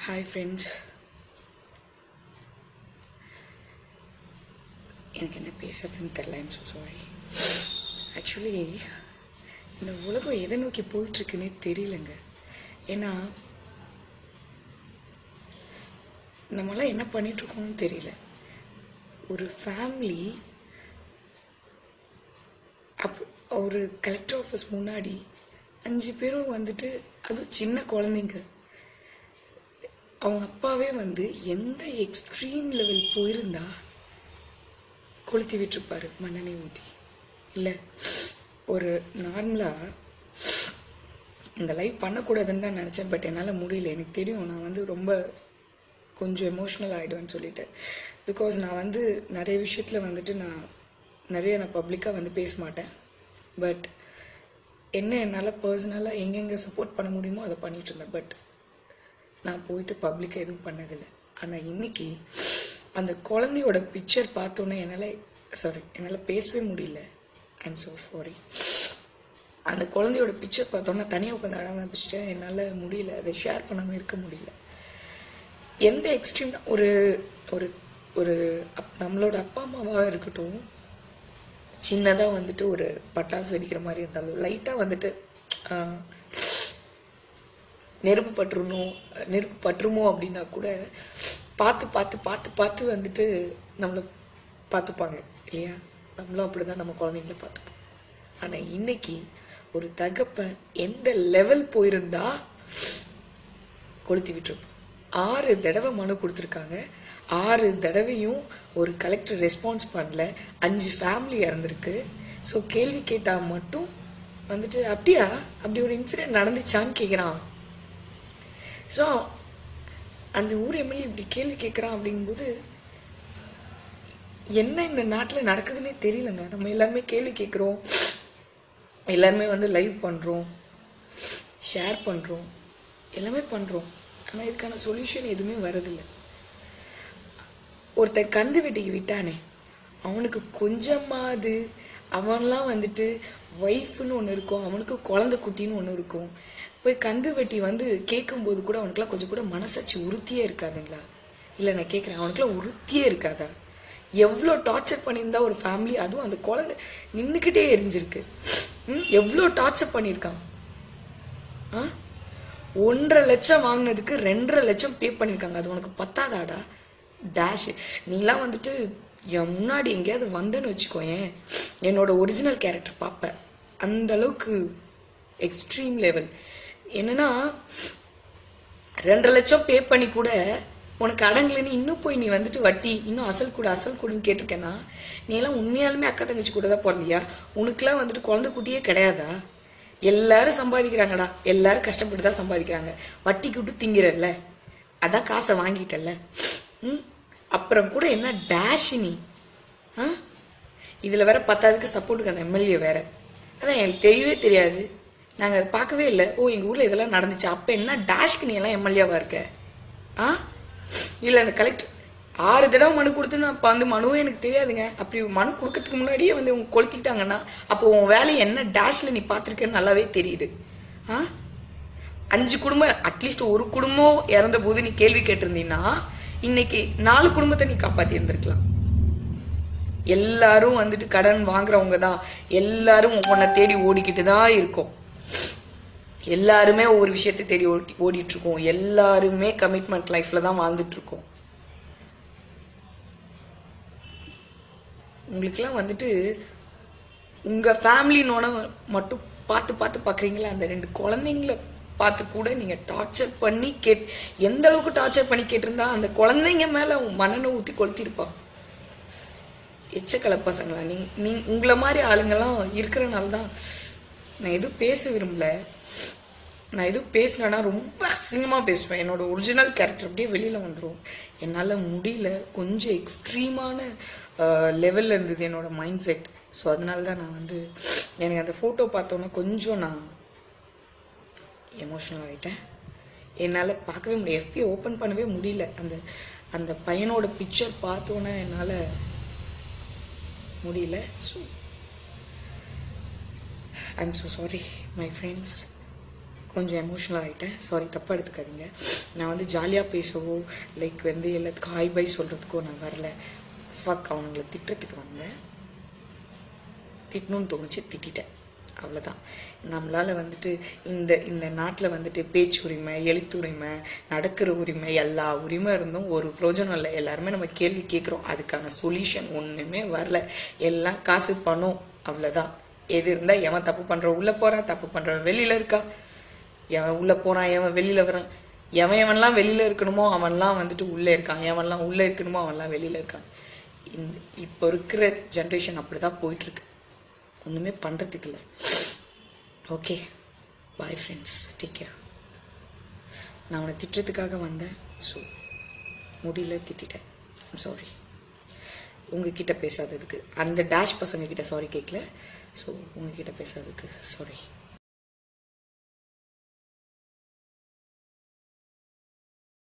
hi friends எனக்கு என்ன பேசுறதுன்னு தெரில ஐம் ஸோ சாரி ஆக்சுவலி இந்த உலகம் எதை நோக்கி போயிட்டுருக்குன்னே தெரியலங்க ஏன்னா நம்மளாம் என்ன பண்ணிகிட்ருக்கோம்னு தெரியல ஒரு ஃபேமிலி அப் ஒரு கலெக்டர் ஆஃபீஸ் முன்னாடி அஞ்சு பேரும் வந்துட்டு அதுவும் சின்ன குழந்தைங்க அவங்க அப்பாவே வந்து எந்த எக்ஸ்ட்ரீம் லெவல் போயிருந்தா கொளுத்தி விட்டுருப்பாரு மண்ணெண்ணெய் ஊற்றி இல்லை ஒரு நார்மலாக இந்த லைவ் பண்ணக்கூடாதுன்னு தான் நினச்சேன் பட் என்னால் முடியல எனக்கு தெரியும் நான் வந்து ரொம்ப கொஞ்சம் எமோஷ்னல் ஆகிடுவேன்னு சொல்லிட்டு பிகாஸ் நான் வந்து நிறைய விஷயத்தில் வந்துட்டு நான் நிறைய நான் பப்ளிக்காக வந்து பேச மாட்டேன் பட் என்ன என்னால் பர்சனலாக எங்கெங்கே சப்போர்ட் பண்ண முடியுமோ அதை பண்ணிட்டு இருந்தேன் பட் நான் போயிட்டு பப்ளிக்காக எதுவும் பண்ணதில்லை ஆனால் இன்னைக்கு அந்த குழந்தையோட பிக்சர் பார்த்தோன்னே என்னால் சாரி என்னால் பேசவே முடியல ஐ எம் ஸோ சாரி அந்த குழந்தையோட பிக்சர் பார்த்தோன்னா தனியாக உட்காந்து அடம் ஆரம்பிச்சிட்டேன் என்னால் முடியல அதை ஷேர் பண்ணாமல் இருக்க முடியல எந்த எக்ஸ்ட்ரீம் ஒரு ஒரு ஒரு அப் நம்மளோட அப்பா அம்மாவாக இருக்கட்டும் சின்னதாக வந்துட்டு ஒரு பட்டாசு வெடிக்கிற மாதிரி இருந்தாலும் லைட்டாக வந்துட்டு ஆஹ், நெருப்பு பற்றுணும் நெருப்பு பற்றுமோ அப்படின்னா கூட பார்த்து பார்த்து பார்த்து பார்த்து வந்துட்டு நம்மளை பார்த்துப்பாங்க இல்லையா நம்மளும் அப்படி தான் நம்ம குழந்தைங்கள பார்த்துப்போம் ஆனால் இன்னைக்கு ஒரு தகப்பன் எந்த லெவல் போயிருந்தா கொளுத்தி விட்டுருப்போம் ஆறு தடவை மனு கொடுத்துருக்காங்க ஆறு தடவையும் ஒரு கலெக்டர் ரெஸ்பான்ஸ் பண்ணல அஞ்சு ஃபேமிலி இறந்துருக்கு ஸோ கேள்வி கேட்டால் மட்டும் வந்துட்டு அப்படியா அப்படி ஒரு இன்சிடென்ட் நடந்துச்சான்னு கேட்குறான் ஸோ அந்த ஊர் எம்எல்ஏ இப்படி கேள்வி கேட்குறான் அப்படிங்கும்போது என்ன இந்த நாட்டில் நடக்குதுன்னே தெரியலங்க நம்ம எல்லாருமே கேள்வி கேட்குறோம் எல்லாருமே வந்து லைவ் பண்ணுறோம் ஷேர் பண்ணுறோம் எல்லாமே பண்ணுறோம் ஆனால் இதுக்கான சொல்யூஷன் எதுவுமே வரதில்லை ஒருத்தன் கந்து வெட்டிக்கு விட்டானே அவனுக்கு கொஞ்சமாவது அவன்லாம் வந்துட்டு ஒய்ஃப்னு ஒன்று இருக்கும் அவனுக்கு குழந்தை குட்டின்னு ஒன்று இருக்கும் போய் கந்து வெட்டி வந்து கேட்கும்போது கூட அவனுக்குலாம் கொஞ்சம் கூட மனசாட்சி உறுத்தியே இருக்காதுங்களா இல்லை நான் கேட்குறேன் அவனுக்குலாம் உறுத்தியே இருக்காதா எவ்வளோ டார்ச்சர் பண்ணியிருந்தா ஒரு ஃபேமிலி அதுவும் அந்த குழந்தை நின்றுக்கிட்டே எரிஞ்சிருக்கு ம் எவ்வளோ டார்ச்சர் பண்ணியிருக்கான் ஆ ஒன்றரை லட்சம் வாங்கினதுக்கு ரெண்டரை லட்சம் பே பண்ணியிருக்காங்க அது உனக்கு பத்தாதாடா டேஷ் நீலாம் வந்துட்டு என் முன்னாடி எங்கேயாவது வந்தேன்னு வச்சுக்கோயேன் என்னோட ஒரிஜினல் கேரக்டர் பார்ப்பேன் அந்த அளவுக்கு எக்ஸ்ட்ரீம் லெவல் என்னன்னா ரெண்டரை லட்சம் பே பண்ணி கூட உனக்கு அடங்கலைன்னு இன்னும் போய் நீ வந்துட்டு வட்டி இன்னும் அசல் கூட அசல் கூடன்னு கேட்டிருக்கேன்னா நீ எல்லாம் உண்மையாலுமே அக்கா தங்கச்சி கூட தான் பிறந்தியா உனக்குலாம் வந்துட்டு குழந்தை குட்டியே கிடையாதா எல்லாரும் சம்பாதிக்கிறாங்கடா எல்லாரும் கஷ்டப்பட்டு தான் சம்பாதிக்கிறாங்க வட்டிக்கு விட்டு திங்கிறல்ல அதான் காசை வாங்கிட்டல்ல ம் அப்புறம் கூட என்ன டேஷ் நீ ஆ இதில் வேற பத்தாவதுக்கு சப்போர்ட்டுக்கு அந்த எம்எல்ஏ வேற அதான் எங்களுக்கு தெரியவே தெரியாது நாங்கள் அதை பார்க்கவே இல்லை ஓ எங்கள் ஊரில் இதெல்லாம் நடந்துச்சு அப்போ என்ன டேஷ்க்கு நீ எல்லாம் எம்எல்ஏவா இருக்க ஆ இல்லை அந்த கலெக்டர் ஆறு தடவை மனு கொடுத்து நான் அப்போ அந்த மனுவும் எனக்கு தெரியாதுங்க அப்படி மனு கொடுக்கறதுக்கு முன்னாடியே வந்து அவங்க கொளுத்திட்டாங்கன்னா அப்போ உன் வேலையை என்ன டேஷில் நீ பார்த்துருக்கேன்னு நல்லாவே தெரியுது ஆ அஞ்சு குடும்பம் அட்லீஸ்ட் ஒரு குடும்பம் இறந்த போது நீ கேள்வி கேட்டிருந்தீங்கன்னா இன்னைக்கு நாலு குடும்பத்தை நீ காப்பாத்தி இருந்திருக்கலாம் எல்லாரும் வந்துட்டு கடன் வாங்குறவங்க தான் எல்லாரும் உன்னை தேடி ஓடிக்கிட்டு தான் இருக்கோம் எல்லாருமே ஒவ்வொரு விஷயத்தை தேடி ஓடி ஓடிட்டு இருக்கோம் எல்லாருமே கமிட்மெண்ட் லைஃப்ல தான் வாழ்ந்துட்டு இருக்கோம் உங்களுக்குலாம் வந்துட்டு உங்க ஃபேமிலினோட மட்டும் பார்த்து பார்த்து பார்க்குறீங்களா அந்த ரெண்டு குழந்தைங்கள பார்த்து கூட நீங்க டார்ச்சர் பண்ணி கேட் எந்த அளவுக்கு டார்ச்சர் பண்ணி கேட்டிருந்தா அந்த குழந்தைங்க மேல மண்ணெண்ணை ஊற்றி கொளுத்திருப்பான் எச்சக்கலை பசங்களா நீ நீ உங்களை மாதிரி ஆளுங்கெல்லாம் இருக்கிறனால தான் நான் எதுவும் பேச விரும்பல நான் எதுவும் பேசினேன்னா ரொம்ப அசிங்கமாக பேசுவேன் என்னோட ஒரிஜினல் கேரக்டர் அப்படியே வெளியில் வந்துடும் என்னால் முடியல கொஞ்சம் எக்ஸ்ட்ரீமான லெவலில் இருந்தது என்னோட மைண்ட் செட் ஸோ அதனால தான் நான் வந்து எனக்கு அந்த ஃபோட்டோ பார்த்தோன்னே கொஞ்சம் நான் எமோஷனல் ஆகிட்டேன் என்னால் பார்க்கவே முடியல எஃபி ஓப்பன் பண்ணவே முடியல அந்த அந்த பையனோட பிக்சர் பார்த்தோன்னே என்னால் முடியல so I'm so sorry my friends கொஞ்சம் எமோஷ்னல் ஆகிட்டேன் சாரி தப்பாக எடுத்துக்காதீங்க நான் வந்து ஜாலியாக பேசவோ லைக் வந்து எல்லாத்துக்கும் ஹாய் பை சொல்கிறதுக்கோ நான் வரல ஃபக் அவனுங்களை திட்டுறதுக்கு வந்தேன் திட்டணும்னு தோணுச்சு திட்டிட்டேன் அவ்வளோதான் நம்மளால் வந்துட்டு இந்த இந்த நாட்டில் வந்துட்டு பேச்சு உரிமை எழுத்துரிமை நடக்கிற உரிமை எல்லா உரிமை இருந்தும் ஒரு பிரோஜனம் இல்லை எல்லாருமே நம்ம கேள்வி கேட்குறோம் அதுக்கான சொல்யூஷன் ஒன்றுமே வரல எல்லாம் காசு பணம் அவ்வளோதான் எது இருந்தால் எவன் தப்பு பண்ணுறான் உள்ளே போகிறான் தப்பு பண்ணுறவன் வெளியில் இருக்கா எவன் உள்ளே போகிறான் எவன் வெளியில் வரான் எவன் எவன்லாம் வெளியில் இருக்கணுமோ அவன்லாம் வந்துட்டு உள்ளே இருக்கான் எவன்லாம் உள்ளே இருக்கணுமோ அவன்லாம் வெளியில் இருக்கான் இந்த இப்போ இருக்கிற ஜென்ரேஷன் அப்படி தான் போயிட்டுருக்கு ஒன்றுமே பண்ணுறதுக்கு இல்லை okay bye friends take care நான் அவனை திட்டுறதுக்காக வந்தேன் ஸோ முடியல திட்டிட்டேன் ஐம் சாரி உங்ககிட்ட பேசாததுக்கு அந்த டேஷ் பசங்க கிட்ட சாரி கேட்கல ஸோ உங்ககிட்ட பேசாததுக்கு சாரி